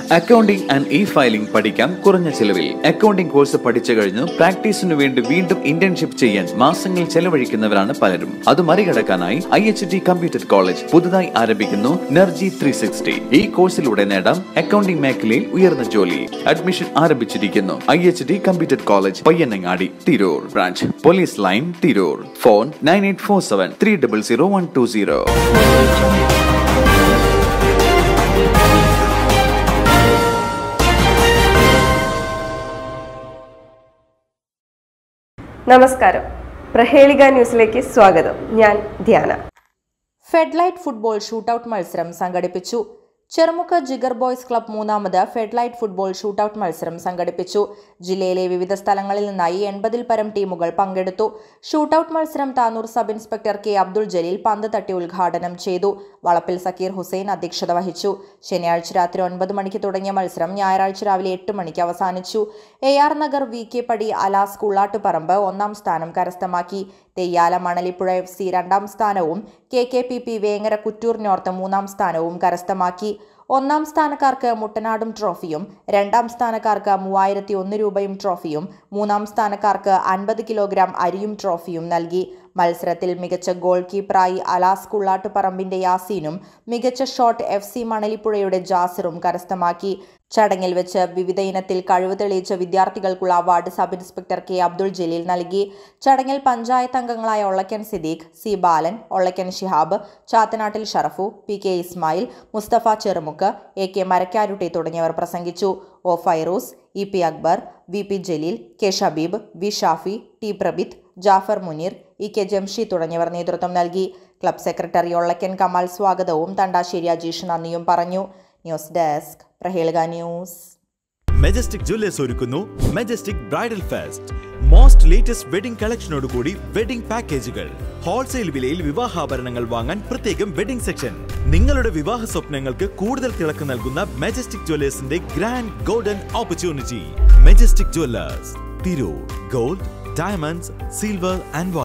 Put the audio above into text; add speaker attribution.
Speaker 1: accounting and E filing പഠിക്കാം കുറഞ്ഞ ചിലവിൽ അക്കൗണ്ടിംഗ് കോഴ്സ് പഠിച്ചു കഴിഞ്ഞ് പ്രാക്ടീസിനു വേണ്ടി വീണ്ടും ഇന്റേൺഷിപ്പ് ചെയ്യാൻ മാസങ്ങൾ ചെലവഴിക്കുന്നവരാണ് പലരും അത് മറികടക്കാനായി I H T computer college പുതുതായി ആരംഭിക്കുന്നു നെർജി ത്രീ സിക്സ്റ്റി ഈ കോഴ്സിലൂടെ നേടാം അക്കൗണ്ടിംഗ് മേഖലയിൽ ഉയർന്ന ജോലി അഡ്മിഷൻ ആരംഭിച്ചിരിക്കുന്നു I H T computer college Payyanangadi Tirur branch police line Tirur phone nine eight four seven three double zero one two zero
Speaker 2: നമസ്കാരം പ്രഹേളിക ന്യൂസിലേക്ക് സ്വാഗതം ഞാൻ ധ്യാന
Speaker 3: ഫെഡ്ലൈറ്റ് ഫുട്ബോൾ ഷൂട്ടൌട്ട് മത്സരം സംഘടിപ്പിച്ചു ചെറുമുക്ക് ജിഗർ ബോയ്സ് ക്ലബ് മൂന്നാമത് ഫെഡ്ലൈറ്റ് ഫുട്ബോൾ ഷൂട്ടൌട്ട് മത്സരം സംഘടിപ്പിച്ചു ജില്ലയിലെ വിവിധ സ്ഥലങ്ങളിൽ നിന്നായി എൺപതിൽ പരം ടീമുകൾ പങ്കെടുത്തു ഷൂട്ടൌട്ട് മത്സരം Tanur sub inspector K Abdul Jaleel പന്ത് തട്ടി ഉദ്ഘാടനം ചെയ്തു വളപ്പിൽ സക്കീർ ഹുസൈൻ അധ്യക്ഷത വഹിച്ചു ശനിയാഴ്ച രാത്രി ഒൻപത് മണിക്ക് തുടങ്ങിയ മത്സരം ഞായറാഴ്ച രാവിലെ എട്ട് മണിക്ക് അവസാനിച്ചു A R Nagar V K Padi Alas Kullattuparamba ഒന്നാം സ്ഥാനം കരസ്ഥമാക്കി തെയ്യാല മണലിപ്പുഴ എഫ് സി രണ്ടാം സ്ഥാനവും K K P P Vengara Kuttur north മൂന്നാം സ്ഥാനവും കരസ്ഥമാക്കി ഒന്നാം സ്ഥാനക്കാർക്ക് മുട്ടനാടും ട്രോഫിയും രണ്ടാം സ്ഥാനക്കാർക്ക് മൂവായിരത്തി ഒന്ന് രൂപയും ട്രോഫിയും മൂന്നാം സ്ഥാനക്കാർക്ക് അൻപത് കിലോഗ്രാം അരിയും ട്രോഫിയും നൽകി മത്സരത്തിൽ മികച്ച ഗോൾ കീപ്പറായി അലാസ് കുള്ളാട്ടുപറമ്പിന്റെ യാസീനും മികച്ച ഷോട്ട് എഫ് സി മണലിപ്പുഴയുടെ ജാസിറും കരസ്ഥമാക്കി ചടങ്ങിൽ വെച്ച് വിവിധ ഇനത്തിൽ കഴിവ് തെളിയിച്ച വിദ്യാർത്ഥികൾക്കുള്ള award sub inspector K Abdul Jaleel നൽകി ചടങ്ങിൽ പഞ്ചായത്ത് അംഗങ്ങളായ Ollakkan Siddique C Balan Ollakkan Shihab Chathanattil Sharafu P K Ismail Musthafa Cherumukku A K Marakkarutty തുടങ്ങിയവർ പ്രസംഗിച്ചു O Fairooz E P Akbar V P Jaleel K Shabeeb V Shafi T Prabith Jafar Muneer E K Jamshi തുടങ്ങിയവർ നേതൃത്വം നൽകി ക്ലബ് സെക്രട്ടറി ഒള്ളക്കൻ കമാൽ സ്വാഗതവും തണ്ടാശ്ശേരി അജീഷ് നന്ദിയും പറഞ്ഞു news desk Prahelika news
Speaker 4: Majestic Jewellers ഒരുക്കുന്നു Majestic bridal fest most latest wedding കളക്ഷനോടുകൂടി വെഡിംഗ് പാക്കേജുകൾ ഹോൾസെയിൽ വിലയിൽ വിവാഹാഭരണങ്ങൾ വാങ്ങാൻ പ്രത്യേകം വെഡിംഗ് സെക്ഷൻ നിങ്ങളുടെ വിവാഹ സ്വപ്നങ്ങൾക്ക് കൂടുതൽ തിളക്ക് നൽകുന്ന മെജസ്റ്റിക് ജുവല്ലേഴ്സിന്റെ grand golden opportunity Majestic Jewellers Tirur gold diamonds silver and